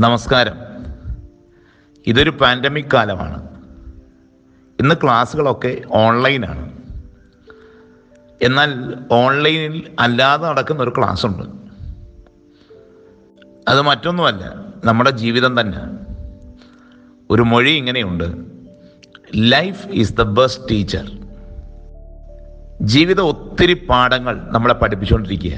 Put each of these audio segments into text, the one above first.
നമസ്കാരം ഇതൊരു പാൻഡമിക് കാലമാണ് ഇന്ന് ക്ലാസ്സുകളൊക്കെ ഓൺലൈനാണ് എന്നാൽ ഓൺലൈനിൽ അല്ലാതെ നടക്കുന്ന ഒരു ക്ലാസ് ഉണ്ട് അത് മറ്റൊന്നുമല്ല നമ്മുടെ ജീവിതം തന്നെ ഒരു മൊഴി ഇങ്ങനെയുണ്ട് life is the best teacher ജീവിതം ഒത്തിരി പാഠങ്ങൾ നമ്മളെ പഠിപ്പിച്ചുകൊണ്ടിരിക്കുക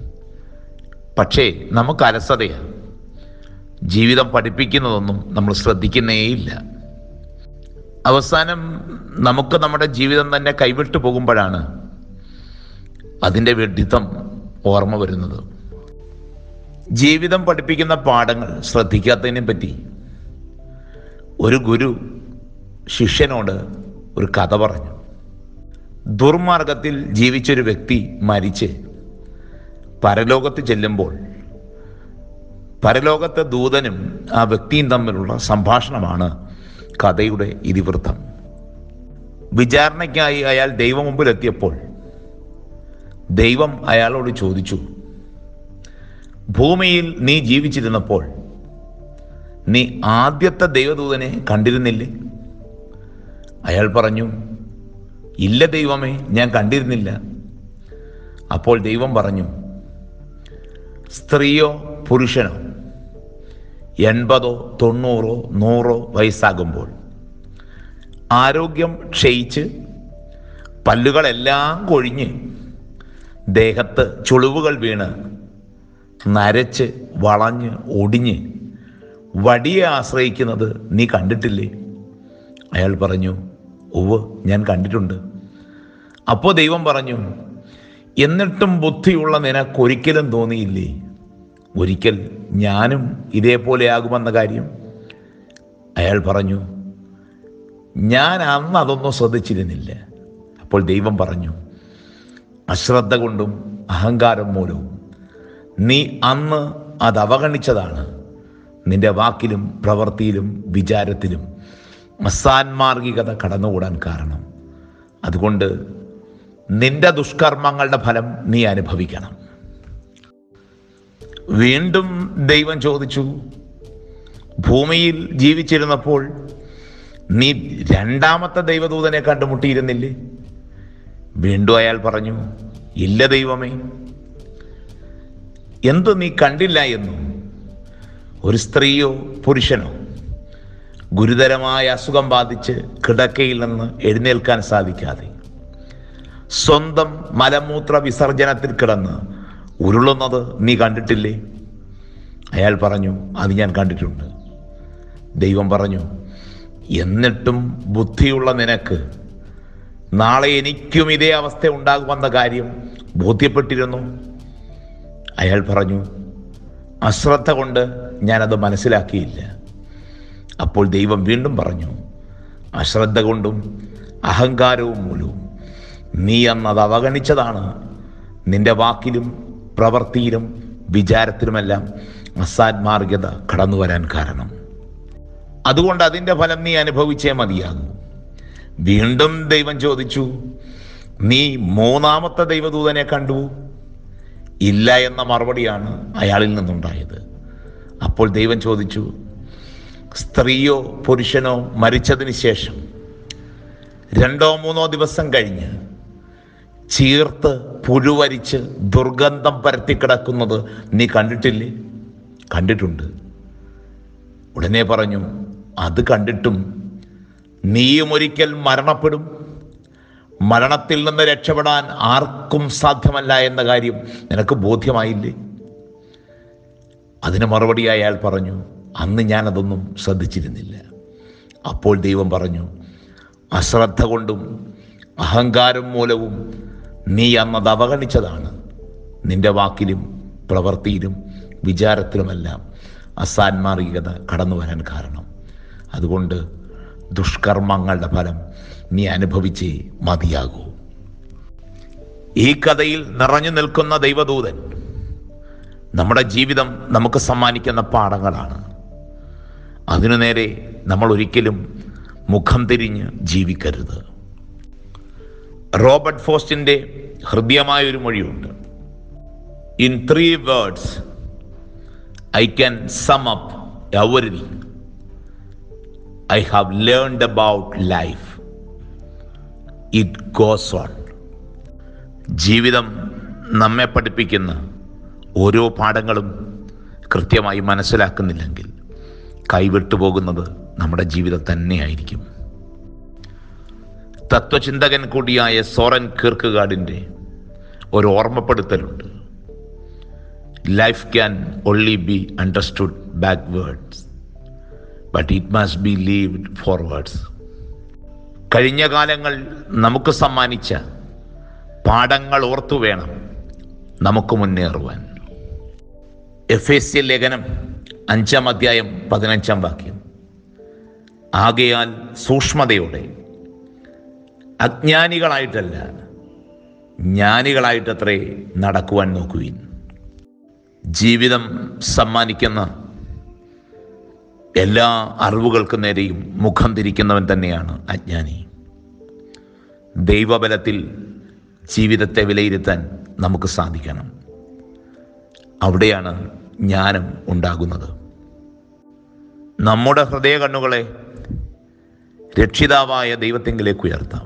പക്ഷേ നമുക്ക് അലസതയാണ് ജീവിതം പഠിപ്പിക്കുന്നതൊന്നും നമ്മൾ ശ്രദ്ധിക്കുന്നേയില്ല അവസാനം നമുക്ക് നമ്മുടെ ജീവിതം തന്നെ കൈവിട്ടു പോകുമ്പോഴാണ് അതിൻ്റെ വെഡിത്തം ഓർമ്മ വരുന്നത് ജീവിതം പഠിപ്പിക്കുന്ന പാഠങ്ങൾ ശ്രദ്ധിക്കാത്തതിനെ പറ്റി ഒരു ഗുരു ശിഷ്യനോട് ഒരു കഥ പറഞ്ഞു ദുർമാർഗത്തിൽ ജീവിച്ചൊരു വ്യക്തി മരിച്ച് പരലോകത്ത് ചെല്ലുമ്പോൾ പരലോകത്തെ ദൂതനും ആ വ്യക്തിയും തമ്മിലുള്ള സംഭാഷണമാണ് കഥയുടെ ഇതിവൃത്തം വിചാരണയ്ക്കായി അയാൾ ദൈവം മുമ്പിലെത്തിയപ്പോൾ ദൈവം അയാളോട് ചോദിച്ചു ഭൂമിയിൽ നീ ജീവിച്ചിരുന്നപ്പോൾ നീ ആദ്യത്തെ ദൈവദൂതനെ കണ്ടിരുന്നില്ലേ അയാൾ പറഞ്ഞു ഇല്ല ദൈവമേ ഞാൻ കണ്ടിരുന്നില്ല അപ്പോൾ ദൈവം പറഞ്ഞു സ്ത്രീയോ പുരുഷനോ എൺപതോ തൊണ്ണൂറോ നൂറോ വയസ്സാകുമ്പോൾ ആരോഗ്യം ക്ഷയിച്ച് പല്ലുകളെല്ലാം കൊഴിഞ്ഞ് ദേഹത്ത് ചുളിവുകൾ വീണ് നരച്ച് വളഞ്ഞ് ഒടിഞ്ഞ് വടിയെ ആശ്രയിക്കുന്നത് നീ കണ്ടിട്ടില്ലേ അയാൾ പറഞ്ഞു ഉവ് ഞാൻ കണ്ടിട്ടുണ്ട് അപ്പോൾ ദൈവം പറഞ്ഞു എന്നിട്ടും ബുദ്ധിയുള്ള നിനക്കൊരിക്കലും തോന്നിയില്ലേ ഒരിക്കൽ ഞാനും ഇതേപോലെയാകുമെന്ന കാര്യം അയാൾ പറഞ്ഞു ഞാൻ അന്ന് അതൊന്നും ശ്രദ്ധിച്ചിരുന്നില്ല അപ്പോൾ ദൈവം പറഞ്ഞു അശ്രദ്ധ കൊണ്ടും അഹങ്കാരം മൂലവും നീ അന്ന് അത് അവഗണിച്ചതാണ് നിന്റെ വാക്കിലും പ്രവൃത്തിയിലും വിചാരത്തിലും അസാൻമാർഗികത കടന്നുകൂടാൻ കാരണം അതുകൊണ്ട് നിന്റെ ദുഷ്കർമ്മങ്ങളുടെ ഫലം നീ അനുഭവിക്കണം വീണ്ടും ദൈവം ചോദിച്ചു ഭൂമിയിൽ ജീവിച്ചിരുന്നപ്പോൾ നീ രണ്ടാമത്തെ ദൈവദൂതനെ കണ്ടുമുട്ടിയിരുന്നില്ലേ വീണ്ടും അയാൾ പറഞ്ഞു ഇല്ല ദൈവമേ എന്ത് നീ കണ്ടില്ല എന്നും ഒരു സ്ത്രീയോ പുരുഷനോ ഗുരുതരമായ അസുഖം ബാധിച്ച് കിടക്കയിൽ നിന്ന് എഴുന്നേൽക്കാൻ സാധിക്കാതെ സ്വന്തം മലമൂത്ര വിസർജനത്തിൽ കിടന്ന് ഉരുളുന്നത് നീ കണ്ടിട്ടില്ലേ അയാൾ പറഞ്ഞു അത് ഞാൻ കണ്ടിട്ടുണ്ട് ദൈവം പറഞ്ഞു എന്നിട്ടും ബുദ്ധിയുള്ള നിനക്ക് നാളെ എനിക്കും ഇതേ അവസ്ഥ ഉണ്ടാകുമെന്ന കാര്യം ബോധ്യപ്പെട്ടിരുന്നു അയാൾ പറഞ്ഞു അശ്രദ്ധ കൊണ്ട് ഞാനത് മനസ്സിലാക്കിയില്ല അപ്പോൾ ദൈവം വീണ്ടും പറഞ്ഞു അശ്രദ്ധ കൊണ്ടും അഹങ്കാരവും മൂലവും നീ അന്നത് അവഗണിച്ചതാണ് നിന്റെ വാക്കിലും പ്രവൃത്തിയിലും വിചാരത്തിലുമെല്ലാം അസാത്മാർഗത കടന്നു വരാൻ കാരണം അതുകൊണ്ട് അതിൻ്റെ ഫലം നീ അനുഭവിച്ചേ മതിയാകൂ വീണ്ടും ദൈവം ചോദിച്ചു നീ മൂന്നാമത്തെ ദൈവദൂതനെ കണ്ടു ഇല്ല എന്ന മറുപടിയാണ് അയാളിൽ നിന്നുണ്ടായത് അപ്പോൾ ദൈവം ചോദിച്ചു സ്ത്രീയോ പുരുഷനോ മരിച്ചതിന് ശേഷം രണ്ടോ മൂന്നോ ദിവസം കഴിഞ്ഞ് ചീർത്ത് പുഴുവരിച്ച് ദുർഗന്ധം പരത്തി കിടക്കുന്നത് നീ കണ്ടിട്ടില്ലേ കണ്ടിട്ടുണ്ട് ഉടനെ പറഞ്ഞു അത് കണ്ടിട്ടും നീയും ഒരിക്കൽ മരണപ്പെടും മരണത്തിൽ നിന്ന് രക്ഷപ്പെടാൻ ആർക്കും സാധ്യമല്ല എന്ന കാര്യം നിനക്ക് ബോധ്യമായില്ലേ അതിന് മറുപടിയായി അയാൾ പറഞ്ഞു അന്ന് ഞാനതൊന്നും ശ്രദ്ധിച്ചിരുന്നില്ല അപ്പോൾ ദൈവം പറഞ്ഞു അശ്രദ്ധ കൊണ്ടും അഹങ്കാരം മൂലവും നീ അന്നത് അവഗണിച്ചതാണ് നിന്റെ വാക്കിലും പ്രവൃത്തിയിലും വിചാരത്തിലുമെല്ലാം അസാൻമാർഗികത കടന്നു വരാൻ കാരണം അതുകൊണ്ട് ദുഷ്കർമ്മങ്ങളുടെ ഫലം നീ അനുഭവിച്ചേ മതിയാകൂ ഈ കഥയിൽ നിറഞ്ഞു നിൽക്കുന്ന ദൈവദൂതൻ നമ്മുടെ ജീവിതം നമുക്ക് സമ്മാനിക്കുന്ന പാഠങ്ങളാണ് അതിനു നേരെ നമ്മൾ ഒരിക്കലും മുഖം തിരിഞ്ഞ് ജീവിക്കരുത് റോബർട്ട് ഫോസ്റ്റിൻ്റെ ഹൃദ്യമായ ഒരു മൊഴിയുണ്ട് in three words I can sum up everything I have learned about life. It goes on. ജീവിതം നമ്മെ പഠിപ്പിക്കുന്ന ഓരോ പാഠങ്ങളും കൃത്യമായി മനസ്സിലാക്കുന്നില്ലെങ്കിൽ കൈവിട്ടു പോകുന്നത് നമ്മുടെ ജീവിതം തന്നെയായിരിക്കും തത്വചിന്തകൻ കൂടിയായ സോറൻ കീർക്കുകാടിൻ്റെ ഒരു ഓർമ്മപ്പെടുത്തലുണ്ട് life can only be understood backwards but it must be lived forwards കഴിഞ്ഞ കാലങ്ങൾ നമുക്ക് സമ്മാനിച്ച പാഠങ്ങൾ ഓർത്തു വേണം നമുക്ക് മുന്നേറുവാൻ എഫ് എസ് സി ലേഖനം അഞ്ചാം അധ്യായം പതിനഞ്ചാം വാക്യം ആകയാൽ സൂക്ഷ്മതയോടെ അജ്ഞാനികളായിട്ടല്ല ജ്ഞാനികളായിട്ടത്രേ നടക്കുവാൻ നോക്കുവിൻ ജീവിതം സമ്മാനിക്കുന്ന എല്ലാ അറിവുകൾക്ക് നേരെയും മുഖം തിരിക്കുന്നവൻ തന്നെയാണ് അജ്ഞാനി ദൈവബലത്തിൽ ജീവിതത്തെ വിലയിരുത്താൻ നമുക്ക് സാധിക്കണം അവിടെയാണ് ജ്ഞാനം ഉണ്ടാകുന്നത് നമ്മുടെ ഹൃദയ കണ്ണുകളെ രക്ഷിതാവായ ദൈവത്തിങ്കിലേക്ക് ഉയർത്താം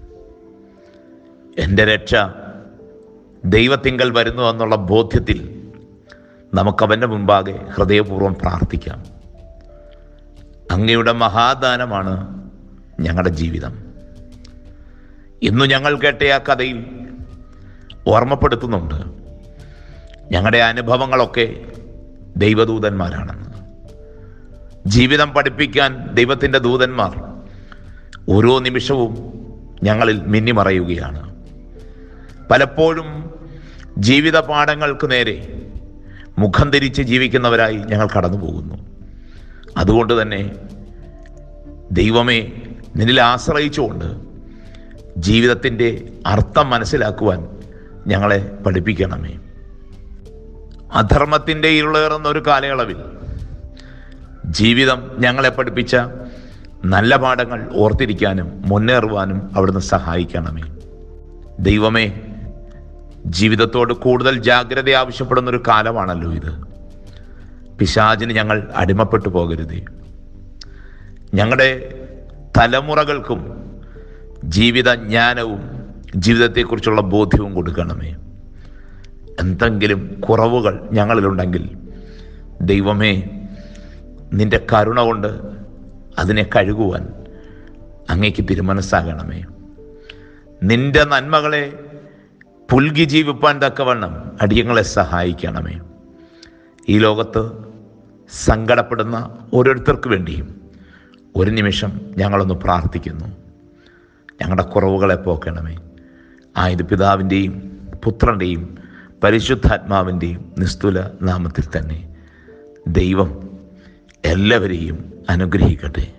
എൻ്റെ രക്ഷ ദൈവത്തിങ്കൽ വരുന്നു എന്നുള്ള ബോധ്യത്തിൽ നമുക്കവൻ്റെ മുമ്പാകെ ഹൃദയപൂർവ്വം പ്രാർത്ഥിക്കാം അങ്ങയുടെ മഹാദാനമാണ് ഞങ്ങളുടെ ജീവിതം ഇന്നു ഞങ്ങൾ കേട്ട ആ കഥയിൽ ഓർമ്മപ്പെടുത്തുന്നുണ്ട് ഞങ്ങളുടെ അനുഭവങ്ങളൊക്കെ ദൈവദൂതന്മാരാണെന്ന് ജീവിതം പഠിപ്പിക്കാൻ ദൈവത്തിൻ്റെ ദൂതന്മാർ ഓരോ നിമിഷവും ഞങ്ങളിൽ മിന്നിമറയുകയാണ് പലപ്പോഴും ജീവിത പാഠങ്ങൾക്ക് നേരെ മുഖം തിരിച്ച് ജീവിക്കുന്നവരായി ഞങ്ങൾ കടന്നു പോകുന്നു അതുകൊണ്ട് തന്നെ ദൈവമേ നിന്നിൽ ആശ്രയിച്ചുകൊണ്ട് ജീവിതത്തിൻ്റെ അർത്ഥം മനസ്സിലാക്കുവാൻ ഞങ്ങളെ പഠിപ്പിക്കണമേ അധർമ്മത്തിൻ്റെ ഇരുളേറുന്ന ഒരു കാലയളവിൽ ജീവിതം ഞങ്ങളെ പഠിപ്പിച്ച നല്ല പാഠങ്ങൾ ഓർത്തിരിക്കാനും മുന്നേറുവാനും അവിടുന്ന് സഹായിക്കണമേ ദൈവമേ ജീവിതത്തോട് കൂടുതൽ ജാഗ്രത ആവശ്യപ്പെടുന്ന ഒരു കാലമാണല്ലോ ഇത് പിശാചിന് ഞങ്ങൾ അടിമപ്പെട്ടു പോകരുതേ ഞങ്ങളുടെ തലമുറകൾക്കും ജീവിത ജ്ഞാനവും ജീവിതത്തെക്കുറിച്ചുള്ള ബോധ്യവും കൊടുക്കണമേ എന്തെങ്കിലും കുറവുകൾ ഞങ്ങളിലുണ്ടെങ്കിൽ ദൈവമേ നിന്റെ കരുണ കൊണ്ട് അതിനെ കഴുകുവാൻ അങ്ങേക്ക് തിരുമനസ്സാകണമേ നിന്റെ നന്മകളെ പുൽകി ജീവിപ്പാൻ തക്കവണ്ണം അടിയങ്ങളെ സഹായിക്കണമേ ഈ ലോകത്ത് സങ്കടപ്പെടുന്ന ഓരോരുത്തർക്ക് വേണ്ടിയും ഒരു നിമിഷം ഞങ്ങളൊന്ന് പ്രാർത്ഥിക്കുന്നു ഞങ്ങളുടെ കുറവുകളെ പോക്കണമേ ആയത് പിതാവിൻ്റെയും പുത്രൻ്റെയും പരിശുദ്ധാത്മാവിൻ്റെയും നിസ്തുല നാമത്തിൽ തന്നെ ദൈവം എല്ലാവരെയും അനുഗ്രഹിക്കട്ടെ